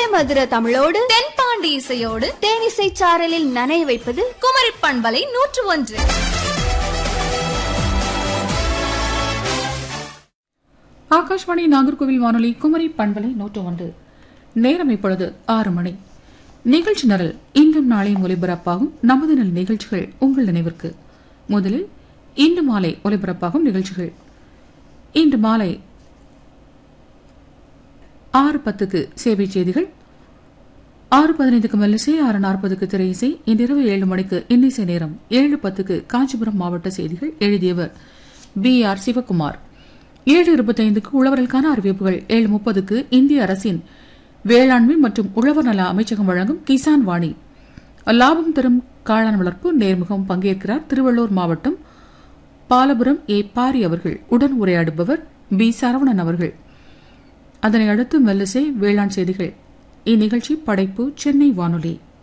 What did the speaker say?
மதுர தமிழோடு தென்பாண்டி இசையோடு தேனிசை சாரலில் நனைய வைப்பது குமரி பண்பலை நூற்று ஒன்று ஆகாஷ்வாணி நாகர்கோவில் வானொலி குமரி பண்பலை நூற்று ஒன்று நேரம் இப்பொழுது ஆறு மணி நிகழ்ச்சி நிரல் இன்றும் நாளையும் ஒலிபரப்பாகும் நமது நல் நிகழ்ச்சிகள் உங்கள் நினைவிற்கு முதலில் இன்று மாலை ஒலிபரப்பாகும் நிகழ்ச்சிகள் இன்று மாலை ஆறு பத்துக்கு சேவை செய்திகள் ஆறு பதினைந்துக்கு மெல்லிசை ஆறு நாற்பதுக்கு திரை இசை இன்றிரவு ஏழு மணிக்கு இன்னிசை நேரம் ஏழு பத்துக்கு காஞ்சிபுரம் மாவட்ட செய்திகள் எழுதியவர் பி ஆர் சிவகுமார் ஏழு இருபத்தைந்துக்கு உழவர்களுக்கான அறிவிப்புகள் ஏழு முப்பதுக்கு இந்திய அரசின் வேளாண்மை மற்றும் உழவர் நல அமைச்சகம் வழங்கும் கிசான் வாணி லாபம் தரும் காளான் வளர்ப்பு நேர்முகம் பங்கேற்கிறார் திருவள்ளூர் மாவட்டம் பாலபுரம் ஏ பாரி அவர்கள் உடன் உரையாடுபவர் பி சரவணன் அவர்கள் அதனை அடுத்து மெல்லிசை வேளாண் செய்திகள் இந்நிகழ்ச்சி படைப்பு சென்னை வானொலி